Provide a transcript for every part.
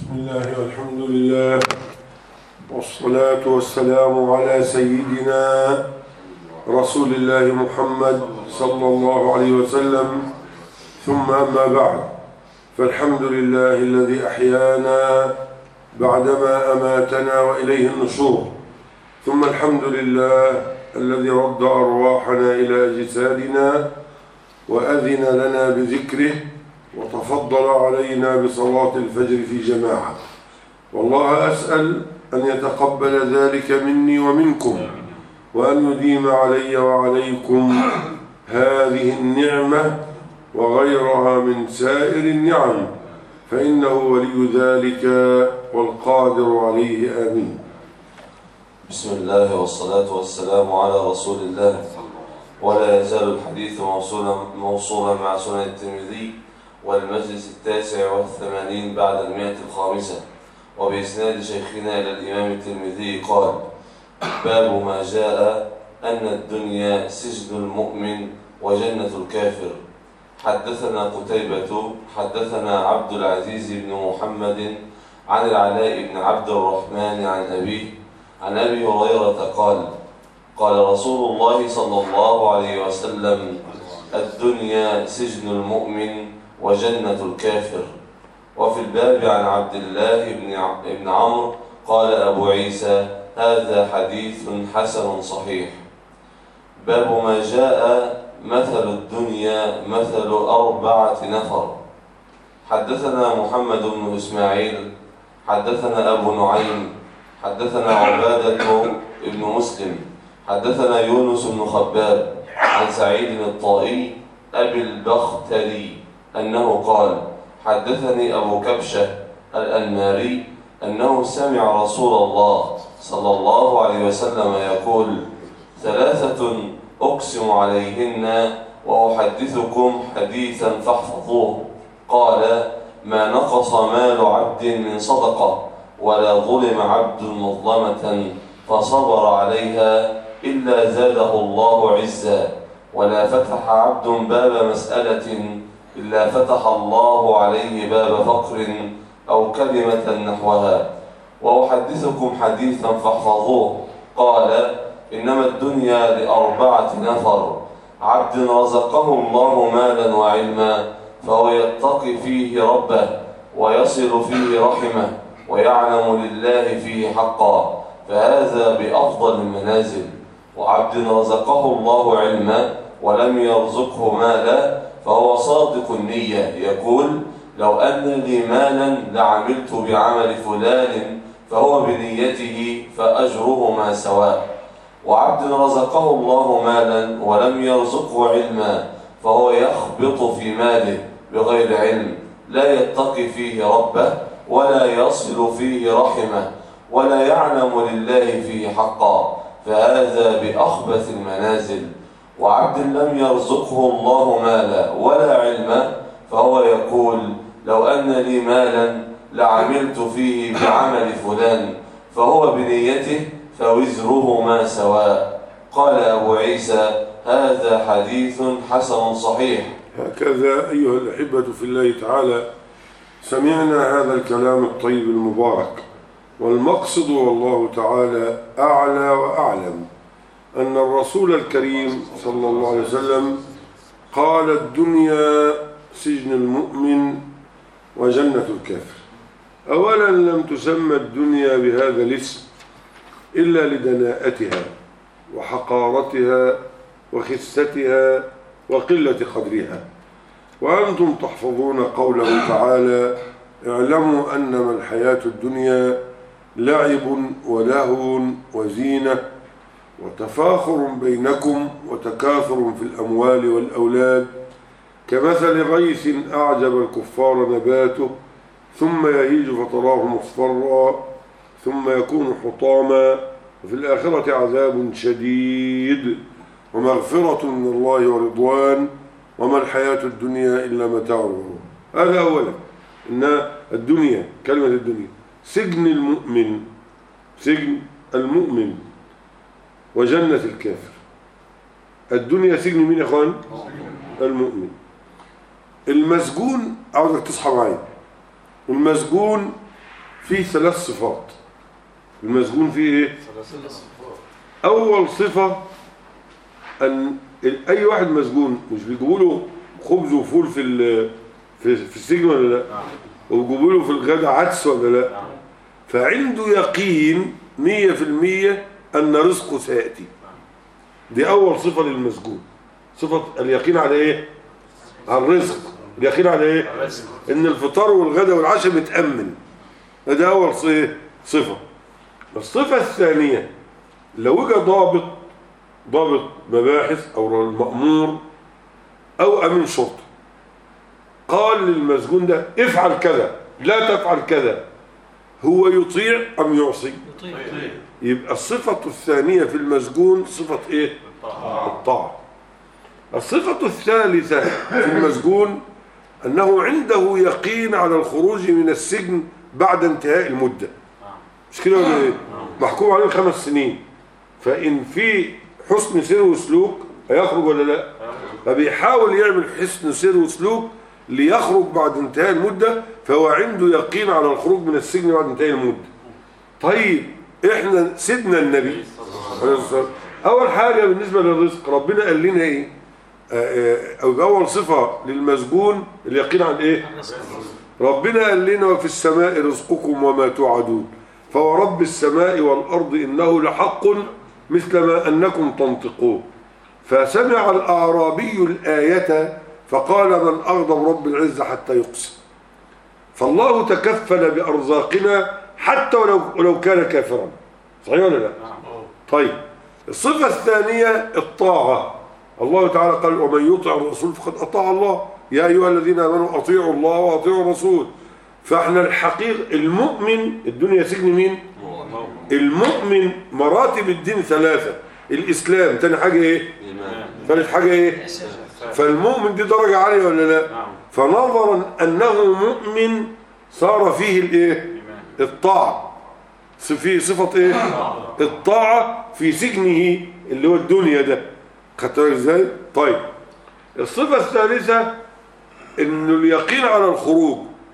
بسم الله والحمد لله والصلاة والسلام على سيدنا رسول الله محمد صلى الله عليه وسلم ثم أما بعد فالحمد لله الذي أحيانا بعدما أماتنا وإليه النشور ثم الحمد لله الذي رد أرواحنا إلى أجسادنا وأذن لنا بذكره وتفضل علينا بصلاة الفجر في جماعة والله أسأل أن يتقبل ذلك مني ومنكم وأن يديم علي وعليكم هذه النعمة وغيرها من سائر النعم فإنه ولي ذلك والقادر عليه آمين بسم الله والصلاة والسلام على رسول الله ولا يزال الحديث موصولا موصولا مع سنن الترمذي والمجلس التاسع والثمانين بعد المئة الخامسة وبإسناد شيخنا إلى الإمام الترمذي قال باب ما جاء أن الدنيا سجن المؤمن وجنة الكافر حدثنا قتيبة حدثنا عبد العزيز بن محمد عن العلاء بن عبد الرحمن عن أبيه عن أبي هريرة قال قال رسول الله صلى الله عليه وسلم الدنيا سجن المؤمن وجنة الكافر وفي الباب عن عبد الله بن بن عمرو قال أبو عيسى هذا حديث حسن صحيح باب ما جاء مثل الدنيا مثل أربعة نفر حدثنا محمد بن إسماعيل حدثنا أبو نعيم حدثنا عبادة بن مسلم حدثنا يونس بن خباب عن سعيد الطائي أبي البختري أنه قال حدثني أبو كبشة الأنماري أنه سمع رسول الله صلى الله عليه وسلم يقول ثلاثة أقسم عليهن وأحدثكم حديثا فاحفظوه قال ما نقص مال عبد من صدقة ولا ظلم عبد مظلمة فصبر عليها إلا زاده الله عزا ولا فتح عبد باب مسألة إلا فتح الله عليه باب فقر أو كلمة نحوها وأحدثكم حديثا فاحفظوه قال إنما الدنيا لأربعة نفر عبد رزقه الله مالا وعلما فهو يتقي فيه ربه ويصل فيه رحمه ويعلم لله فيه حقا فهذا بأفضل المنازل وعبد رزقه الله علما ولم يرزقه مالا فهو صادق النية يقول لو أن لي مالا لعملت بعمل فلان فهو بنيته فأجرهما سواء وعبد رزقه الله مالا ولم يرزقه علما فهو يخبط في ماله بغير علم لا يتقي فيه ربه ولا يصل فيه رحمه ولا يعلم لله فيه حقا فهذا بأخبث المنازل وعبد لم يرزقه الله مالا ولا علما فهو يقول لو أن لي مالا لعملت فيه بعمل فلان فهو بنيته فوزرهما سواء قال أبو عيسى هذا حديث حسن صحيح هكذا أيها الأحبة في الله تعالى سمعنا هذا الكلام الطيب المبارك والمقصد والله تعالى أعلى وأعلم أن الرسول الكريم صلى الله عليه وسلم قال الدنيا سجن المؤمن وجنة الكافر أولا لم تسمى الدنيا بهذا الاسم إلا لدناءتها وحقارتها وخستها وقلة قدرها وأنتم تحفظون قوله تعالى اعلموا أنما الحياة الدنيا لعب ولهو وزينة وتفاخر بينكم وتكاثر في الأموال والأولاد كمثل غيث أعجب الكفار نباته ثم يهيج فتراه مصفرا ثم يكون حطاما وفي الآخرة عذاب شديد ومغفرة من الله ورضوان وما الحياة الدنيا إلا متاع الغرور هذا أولا إن الدنيا كلمة الدنيا سجن المؤمن سجن المؤمن وجنة الكافر الدنيا سجن مين يا اخوان المؤمن المسجون عاوزك تصحى معايا المسجون فيه ثلاث صفات المسجون فيه ايه اول صفة ان ال- اي واحد مسجون مش بيجيبوا له خبز وفول في ال- في في السجن ولا لا وبيجيبوا له في الغداء عدس ولا لا فعنده يقين مية في المية ان رزقه سيأتي دي اول صفة للمسجون صفة اليقين على ايه على الرزق اليقين على ايه ان الفطار والغداء والعشاء متأمن ده اول ص- صفة الصفة الثانية لو جه ضابط ضابط مباحث او المأمور او امين شرطة قال للمسجون ده افعل كذا لا تفعل كذا هو يطيع ام يعصي يبقى الصفة الثانية في المسجون صفة ايه الطاعة الصفة الثالثة في المسجون أنه عنده يقين على الخروج من السجن بعد انتهاء المدة مش كده ولا ايه محكوم عليه خمس سنين فإن في حسن سير وسلوك هيخرج ولا لا فبيحاول يعمل حسن سير وسلوك ليخرج بعد انتهاء المدة فهو عنده يقين على الخروج من السجن بعد انتهاء المدة طيب احنا سيدنا النبي عليه الصلاة والسلام. اول حاجة بالنسبة للرزق ربنا قال لنا ايه آه، آه، او اول صفة للمسجون اليقين عن ايه ربنا قال لنا وفي السماء رزقكم وما توعدون فورب السماء والأرض إنه لحق مثل ما أنكم تنطقون فسمع الأعرابي الآية فقال من أغضب رب العزة حتى يقسم فالله تكفل بأرزاقنا حتى ولو, ولو كان كافرا صحيح ولا لا طيب الصفة الثانية الطاعة الله تعالى قال ومن يطع الرسول فقد أطاع الله يا أيها الذين آمنوا أطيعوا الله وأطيعوا الرسول فاحنا الحقيقة المؤمن الدنيا سجن مين المؤمن مراتب الدين ثلاثة الإسلام تاني حاجة إيه إيمان ثالث حاجة إيه فالمؤمن دي درجة عالية ولا لا فنظرا أنه مؤمن صار فيه الإيه الطاعة فيه صفة إيه الطاعة في سجنه اللي هو الدنيا ده خدت بالك إزاي طيب الصفة الثالثة إنه اليقين على الخروج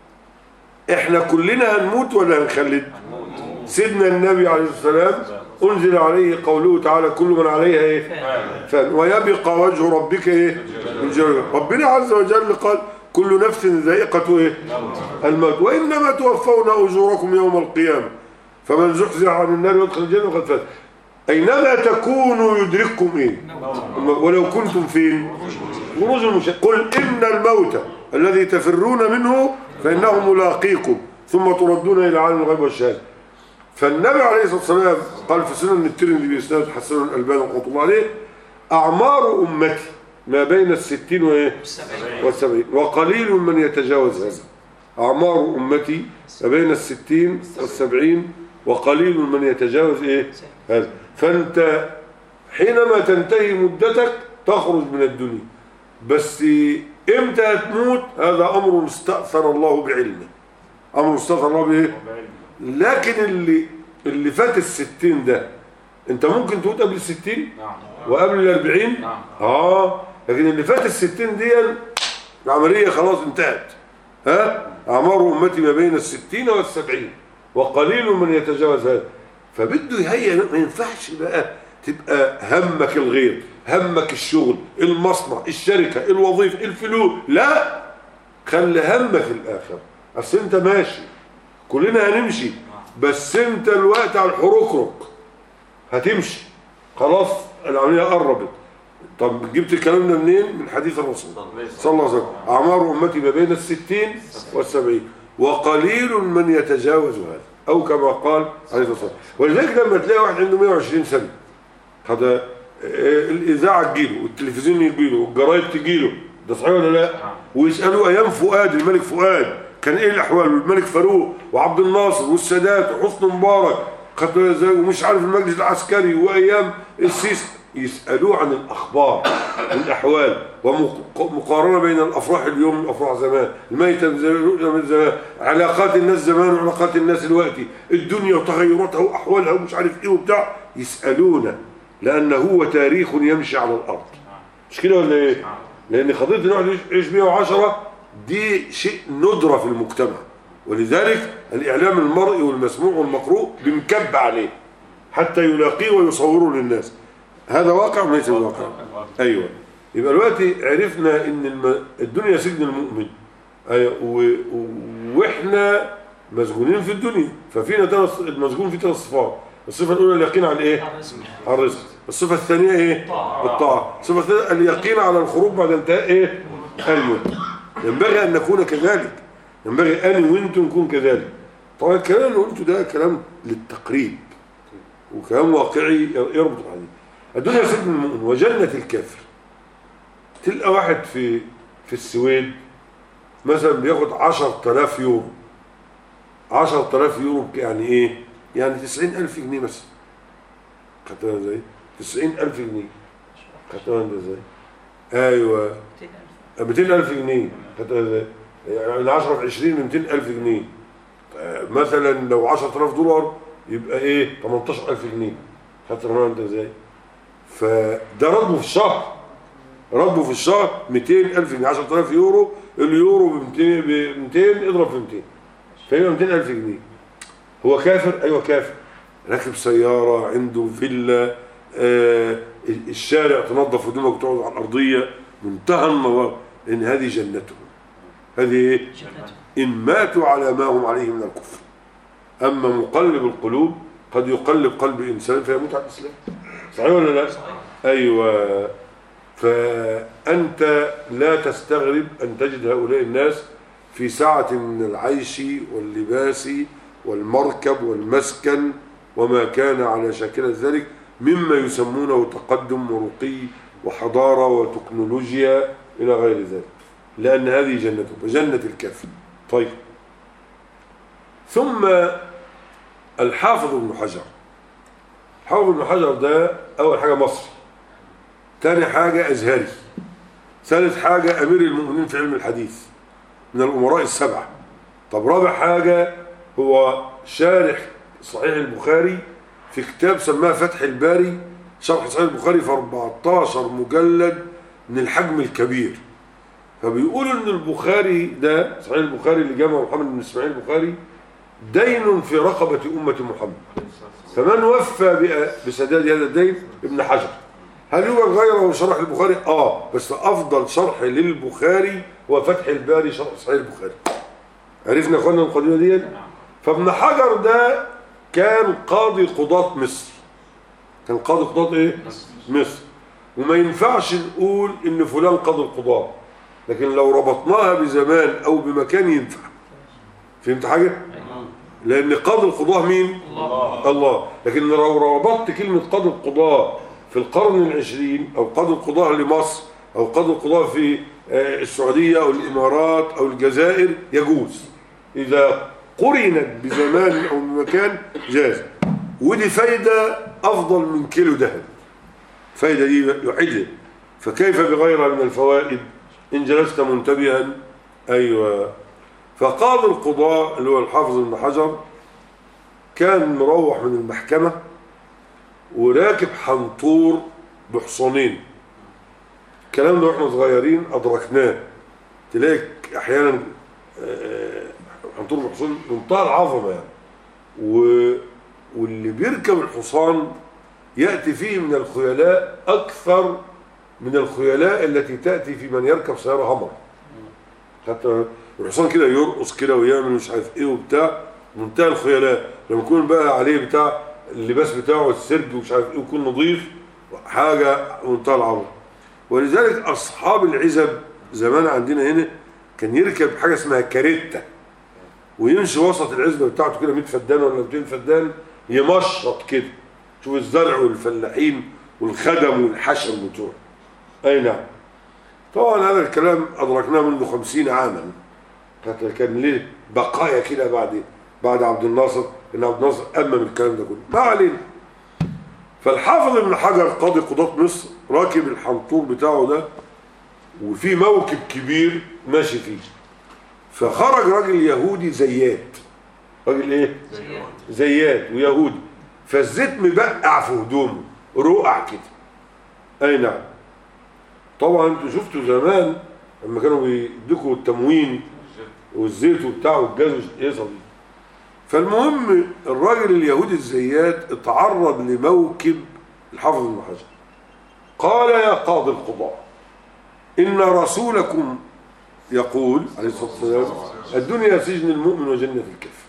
إحنا كلنا هنموت ولا هنخلد سيدنا النبي عليه السلام أنزل عليه قوله تعالى كل من عليها إيه فان ويبقى وجه ربك ايه الجلال. ربنا عز وجل قال كل نفس ذائقة ايه الموت وإنما توفون أجوركم يوم القيامة فمن زحزح عن النار يدخل الجنة فقد فاز أينما تكونوا يدرككم ايه ولو كنتم فين خروج المش... قل إن الموت الذي تفرون منه فإنه ملاقيكم ثم تردون إلى عالم الغيب والشهادة فالنبي عليه الصلاة والسلام قال في سنن الترمذي بإسناد حسن الألباني رحمه الله عليه أعمار أمتي ما بين الستين وإيه والسبعين وقليل من يتجاوز هذا أعمار أمتي ما بين الستين والسبعين وقليل من يتجاوز إيه هذا فأنت حينما تنتهي مدتك تخرج من الدنيا بس إمتى هتموت هذا أمر استأثر الله بعلمه أمر استأثر الله بإيه لكن اللي اللي فات الستين ده انت ممكن تموت قبل الستين وقبل الاربعين اه لكن اللي فات الستين دي العملية خلاص انتهت ها اعمار امتي ما بين الستين والسبعين وقليل من يتجاوز هذا فبده يهيئ ما ينفعش بقى تبقى همك الغير همك الشغل المصنع الشركة الوظيفة الفلوس لا خلي همك الاخر اصل انت ماشي كلنا هنمشي بس انت الوقت على الحركرك هتمشي خلاص العملية قربت طب جبت الكلام ده منين من حديث الرسول صلى الله عليه وسلم أعمار أمتي ما بين الستين والسبعين وقليل من يتجاوز هذا أو كما قال عليه الصلاة والسلام ولذلك لما تلاقي واحد عنده 120 سنة هذا آه، الإذاعة تجيله والتلفزيون يجيله والجرايد تجيله ده صحيح ولا لا ويسألوا أيام فؤاد الملك فؤاد كان إيه الأحوال والملك فاروق وعبد الناصر والسادات وحسني مبارك خدوا ازاي ومش عارف المجلس العسكري وأيام السيسي يسألوه عن الأخبار والأحوال ومقارنة بين الأفراح اليوم والأفراح زمان الميتة من زمان علاقات الناس زمان وعلاقات الناس دلوقتي الدنيا وتغيراتها وأحوالها ومش عارف إيه وبتاع يسألونا لأن هو تاريخ يمشي على الأرض مش كده ولا إيه؟ لأن قضية إن واحد يعيش 110 دي شيء ندرة في المجتمع ولذلك الإعلام المرئي والمسموع والمقروء بمكب عليه حتى يلاقيه ويصوره للناس هذا واقع وليس واقع أيوة يبقى دلوقتي عرفنا ان الدنيا سجن المؤمن أيوة واحنا مسجونين في الدنيا ففينا ثلاث المسجون في ثلاث صفات الصفه الاولى اليقين على ايه على الرزق الصفه الثانيه ايه الطاعه الصفه الثالثه اليقين على الخروج بعد انتهاء ايه الموت ينبغي ان نكون كذلك ينبغي أنا وأنتم نكون كذلك طبعا الكلام اللي قلته ده كلام للتقريب وكلام واقعي يربط الحديث الدنيا سجن المؤمن وجنة الكافر تلقى واحد في في السويد مثلا بياخد 10000 يورو 10000 يورو يعني ايه؟ يعني 90000 جنيه مثلا خدتها ازاي؟ 90000 جنيه خدتها ازاي؟ ايوه 200000 جنيه خدتها ازاي؟ يعني 10 في 20 ب 200000 جنيه مثلا لو 10000 دولار يبقى ايه 18000 جنيه خدت بالك انت ازاي فده راتبه في الشهر راتبه في الشهر 200000 جنيه 10000 يورو اليورو ب 200 ب 200 اضرب في 200 فيبقى 200000 جنيه هو كافر ايوه كافر راكب سياره عنده فيلا آه الشارع تنظف هدومك وتقعد على الارضيه منتهى النظر ان هذه جنته هذه ايه إن ماتوا على ما هم عليه من الكفر أما مقلب القلوب قد يقلب قلب إنسان فيموت على الإسلام صحيح ولا لا صحيح. أيوة فأنت لا تستغرب أن تجد هؤلاء الناس في ساعة من العيش واللباس والمركب والمسكن وما كان على شاكلة ذلك مما يسمونه تقدم ورقي وحضارة وتكنولوجيا إلى غير ذلك لأن هذه جنته جنة الكافر طيب ثم الحافظ ابن حجر حافظ ابن حجر ده أول حاجة مصري ثاني حاجة أزهري ثالث حاجة أمير المؤمنين في علم الحديث من الأمراء السبعة طب رابع حاجة هو شارح صحيح البخاري في كتاب سماه فتح الباري شرح صحيح البخاري في 14 مجلد من الحجم الكبير فبيقولوا ان البخاري ده صحيح البخاري اللي جمع محمد بن اسماعيل البخاري دين في رقبة أمة محمد فمن وفى بسداد هذا الدين ابن حجر هل يوجد غيره شرح البخاري؟ اه بس افضل شرح للبخاري هو فتح الباري شرح صحيح البخاري عرفنا اخوانا القضيه دي فابن حجر ده كان قاضي قضاة مصر كان قاضي قضاة ايه مصر وما ينفعش نقول ان فلان قاضي القضاة لكن لو ربطناها بزمان او بمكان ينفع فهمت حاجة لان قاضي القضاة مين الله, الله. لكن لو ربطت كلمة قاضي القضاة في القرن العشرين او قاضي القضاة لمصر او قاضي القضاة في السعودية او الامارات او الجزائر يجوز اذا قرنت بزمان او بمكان جاز ودي فايدة افضل من كيلو ذهب فايدة دي يحيدها فكيف بغيرها من الفوائد إن جلست منتبها أيوة فقاضي القضاء اللي هو الحافظ ابن حجر كان مروح من المحكمة وراكب حنطور بحصانين الكلام ده واحنا صغيرين أدركناه تلاقي أحيانا حنطور بحصان منتهى العظمة يعني و... واللي بيركب الحصان يأتي فيه من الخيلاء أكثر من الخيلاء التي تأتي في من يركب سيارة همر حتى الحصان كده يرقص كده ويعمل مش عارف ايه وبتاع منتهى الخيلاء لما يكون بقى عليه بتاع اللباس بتاعه السرج ومش عارف ايه ويكون نظيف حاجة منتهى العظمة ولذلك أصحاب العزب زمان عندنا هنا كان يركب حاجة اسمها كاريتا ويمشي وسط العزبة بتاعته كده 100 فدان ولا 200 فدان يمشط كده شوف الزرع والفلاحين والخدم والحشم بتوعه أي نعم طبعا هذا الكلام أدركناه منذ خمسين عاما كان ليه بقايا كده بعد بعد عبد الناصر إن عبد الناصر أمم الكلام ده كله ما علينا فالحافظ ابن حجر قاضي قضاة مصر راكب الحنطور بتاعه ده وفي موكب كبير ماشي فيه فخرج راجل يهودي زيات راجل ايه زيات زيات ويهودي فالزيت مبقع في هدومه رقع كده اي نعم طبعا انتوا شفتوا زمان لما كانوا بيديكوا التموين والزيت وبتاع والجاز ايه صديق فالمهم الراجل اليهودي الزيات اتعرض لموكب الحافظ بن حجر قال يا قاضي القضاء إن رسولكم يقول عليه الصلاة والسلام الدنيا سجن المؤمن وجنة الكافر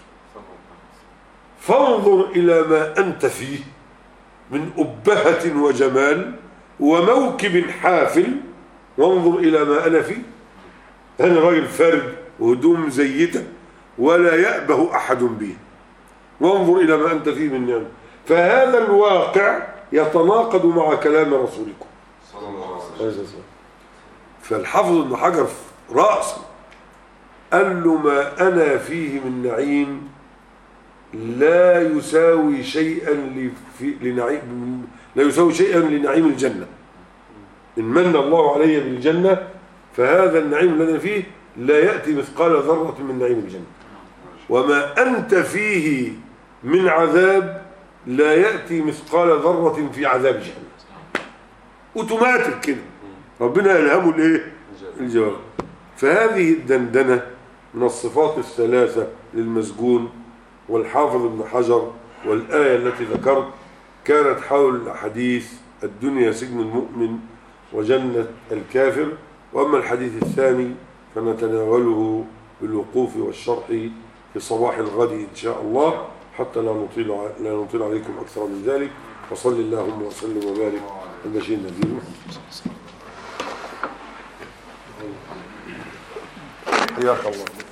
فانظر إلى ما أنت فيه من أبهة وجمال وموكب حافل وانظر إلى ما أنا فيه أنا راجل فرد وهدوم زيتة ولا يأبه أحد به وانظر إلى ما أنت فيه من نعمة فهذا الواقع يتناقض مع كلام رسولكم صلى الله عليه وسلم فالحافظ ابن حجر رأسا قال له ما أنا فيه من نعيم لا يساوي شيئا لنعيم لا يساوي شيئا لنعيم الجنة إن من الله علي بالجنة فهذا النعيم الذي فيه لا يأتي مثقال ذرة من نعيم الجنة وما أنت فيه من عذاب لا يأتي مثقال ذرة في عذاب جهنم اوتوماتيك كده ربنا يلهمه الايه الجواب فهذه الدندنة من الصفات الثلاثة للمسجون والحافظ ابن حجر والآية التي ذكرت كانت حول الحديث الدنيا سجن المؤمن وجنة الكافر وأما الحديث الثاني فنتناوله بالوقوف والشرح في صباح الغد إن شاء الله حتى لا نطيل لا نطيل عليكم أكثر من ذلك وصل اللهم وسلم وبارك على البشير النذير حياك الله